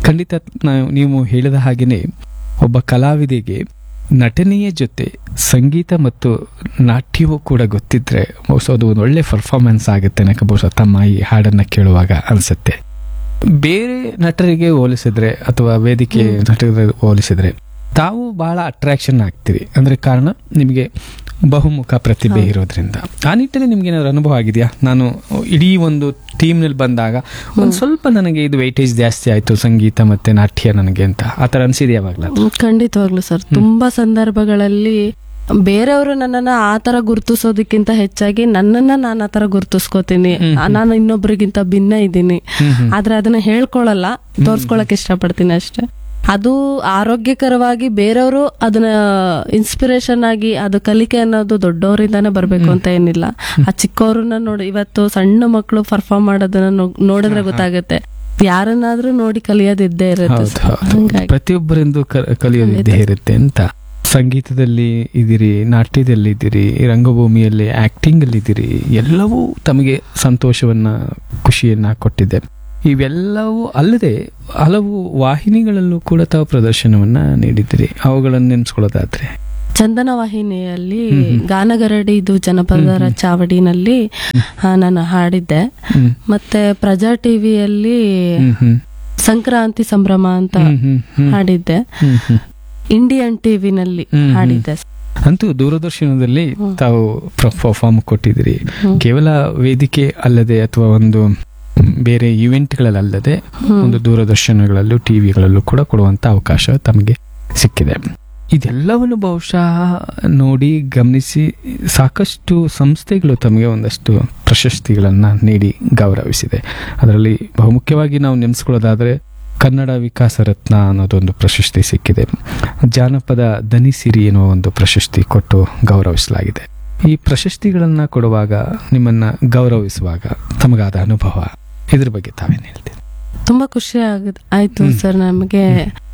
ಖಂಡಿತ ನಾವು ನೀವು ಹೇಳಿದ ಹಾಗೆಯೇ ಒಬ್ಬ ಕಲಾವಿದೆಗೆ ನಟನೆಯ ಜೊತೆ ಸಂಗೀತ ಮತ್ತು ನಾಟ್ಯವೂ ಕೂಡ ಗೊತ್ತಿದ್ರೆ ಬಹುಶಃ ಅದು ಒಂದು ಒಳ್ಳೆ ಪರ್ಫಾರ್ಮೆನ್ಸ್ ಆಗುತ್ತೆ ನನಗೆ ಬಹುಶಃ ತಮ್ಮ ಈ ಹಾಡನ್ನು ಕೇಳುವಾಗ ಅನಿಸುತ್ತೆ ಬೇರೆ ನಟರಿಗೆ ಹೋಲಿಸಿದ್ರೆ ಅಥವಾ ವೇದಿಕೆ ನಟರಿಗೆ ಹೋಲಿಸಿದ್ರೆ ತಾವು ಬಹಳ ಅಟ್ರಾಕ್ಷನ್ ಆಗ್ತೀರಿ ಅಂದ್ರೆ ಕಾರಣ ನಿಮಗೆ ಬಹುಮುಖ ಪ್ರತಿಭೆ ಇರೋದ್ರಿಂದ ಆ ನಿಟ್ಟಿನಲ್ಲಿ ನಿಮ್ಗೆ ಏನಾದ್ರು ಅನುಭವ ಆಗಿದೆಯಾ ನಾನು ಇಡೀ ಒಂದು ಟೀಮ್ನಲ್ಲಿ ಬಂದಾಗ ಒಂದು ಸ್ವಲ್ಪ ನನಗೆ ಇದು ವೆಯ್ಟೇಜ್ ಜಾಸ್ತಿ ಆಯ್ತು ಸಂಗೀತ ಮತ್ತೆ ನಾಟ್ಯ ನನಗೆ ಅಂತ ಆ ಥರ ಅನ್ಸಿದೆ ಯಾವಾಗಲೂ ಹ್ಮ್, ಖಂಡಿತವಾಗ್ಲು ಸರ್ ತುಂಬಾ ಸಂದರ್ಭಗಳಲ್ಲಿ ಬೇರೆಯವರು ನನ್ನನ್ನ ಆ ತರ ಗುರುತಿಸೋದಕ್ಕಿಂತ ಹೆಚ್ಚಾಗಿ ನನ್ನನ್ನ ನಾನು ಆ ತರ ಗುರುತಿಸ್ಕೋತೀನಿ ನಾನು ಇನ್ನೊಬ್ರಿಗಿಂತ ಭಿನ್ನ ಇದ್ದೀನಿ ಆದ್ರೆ ಅದನ್ನ ಹೇಳ್ಕೊಳಲ್ಲ ತೋರ್ಸ್ಕೊಳಕ್ ಇಷ್ಟಪಡ್ತೀನಿ ಅಷ್ಟೇ ಅದು ಆರೋಗ್ಯಕರವಾಗಿ ಬೇರೆಯವರು ಅದನ್ನ ಇನ್ಸ್ಪಿರೇಷನ್ ಆಗಿ ಅದು ಕಲಿಕೆ ಅನ್ನೋದು ದೊಡ್ಡವರಿಂದಾನೇ ಬರ್ಬೇಕು ಅಂತ ಏನಿಲ್ಲ ಆ ಚಿಕ್ಕವ್ರನ್ನ ನೋಡಿ ಇವತ್ತು ಸಣ್ಣ ಮಕ್ಕಳು ಪರ್ಫಾರ್ಮ್ ಮಾಡೋದನ್ನ ನೋ- ನೋಡಿದ್ರೆ ಗೊತ್ತಾಗುತ್ತೆ ಯಾರನ್ನಾದ್ರೂ ನೋಡಿ ಕಲಿಯೋದಿದ್ದೇ ಇರುತ್ತೆ ಹೌದು ಸರ್. ಹೌದು ಹಂಗಾಗಿ ಪ್ರತಿಯೊಬ್ಬರಿಂದು ಕ- ಕಲಿಯೋದಿದ್ದೇ ಇರುತ್ತೆ ಅಂತ ಸಂಗೀತದಲ್ಲಿ ಇದ್ದೀರಿ ನಾಟ್ಯದಲ್ಲಿ ಇದ್ದೀರಿ ರಂಗಭೂಮಿಯಲ್ಲಿ ಆಕ್ಟಿಂಗ್ ಅಲ್ಲಿ ಇದ್ದೀರಿ ಎಲ್ಲವೂ ತಮಗೆ ಸಂತೋಷವನ್ನ ಖುಷಿಯನ್ನ ಕೊಟ್ಟಿದೆ ಇವೆಲ್ಲವೂ ಅಲ್ಲದೆ ಹಲವು ವಾಹಿನಿಗಳಲ್ಲೂ ಕೂಡ ತಾವು ಪ್ರದರ್ಶನವನ್ನ ನೀಡಿದ್ದೀರಿ ಅವುಗಳನ್ನು ನೆನೆಸ್ಕೊಳ್ಳೋದಾದ್ರೆ ಚಂದನ ವಾಹಿನಿಯಲ್ಲಿ ಗಾನಗರಡಿ ಇದು ಜನಪದರ ಚಾವಡಿನಲ್ಲಿ ಆ, ನಾನು ಹಾಡಿದ್ದೆ ಹ್ಮ್. ಮತ್ತೆ ಪ್ರಜಾ ಟಿವಿಯಲ್ಲಿ ಹ್ಮ್ ಹ್ಮ್ ಸಂಕ್ರಾಂತಿ ಸಂಭ್ರಮ ಅಂತ ಹ್ಮ್ ಹ್ಮ್ ಹ್ಮ್ ಹಾಡಿದ್ದೆ ಹ್ಮ್ ಹ್ಮ್ ಇಂಡಿಯನ್ ಟಿವಿನಲ್ಲಿ ಹ್ಮ್, ಹ್ಮ್. ಹಾಡಿದ್ದೆ ಅಂತೂ ದೂರದರ್ಶನದಲ್ಲಿ ತಾವು ಪರ್ಫಾರ್ಮ್ ಕೊಟ್ಟಿದ್ದೀರಿ ಕೇವಲ ವೇದಿಕೆ ಅಲ್ಲದೆ ಅಥವಾ ಒಂದು ಬೇರೆ ಇವೆಂಟ್ಗಳಲ್ಲದೆ ಒಂದು ದೂರದರ್ಶನಗಳಲ್ಲೂ ಟಿವಿಗಳಲ್ಲೂ ಕೂಡ ಕೊಡುವಂತ ಅವಕಾಶ ತಮಗೆ ಸಿಕ್ಕಿದೆ ಇದೆಲ್ಲವನ್ನು ಬಹುಶಃ ನೋಡಿ ಗಮನಿಸಿ ಸಾಕಷ್ಟು ಸಂಸ್ಥೆಗಳು ತಮಗೆ ಒಂದಷ್ಟು ಪ್ರಶಸ್ತಿಗಳನ್ನು ನೀಡಿ ಗೌರವಿಸಿದೆ ಅದರಲ್ಲಿ ಬಹುಮುಖ್ಯವಾಗಿ ನಾವು ನೆನೆಸ್ಕೊಳ್ಳೋದಾದರೆ ಕನ್ನಡ ವಿಕಾಸ ರತ್ನ ಅನ್ನೋದೊಂದು ಪ್ರಶಸ್ತಿ ಸಿಕ್ಕಿದೆ ಜಾನಪದ ದನಿಸಿರಿ ಎನ್ನುವ ಒಂದು ಪ್ರಶಸ್ತಿ ಕೊಟ್ಟು ಗೌರವಿಸಲಾಗಿದೆ ಈ ಪ್ರಶಸ್ತಿಗಳನ್ನು ಕೊಡುವಾಗ ನಿಮ್ಮನ್ನ ಗೌರವಿಸುವಾಗ ತಮಗಾದ ಅನುಭವ ಇದ್ರ ಬಗ್ಗೆ ತಾವೇನು ಹೇಳ್ತೀರಿ ತುಂಬಾ ಖುಷಿ ಆಗುತ್ತೆ ಆಯ್ತು ಸರ್ ನಮಗೆ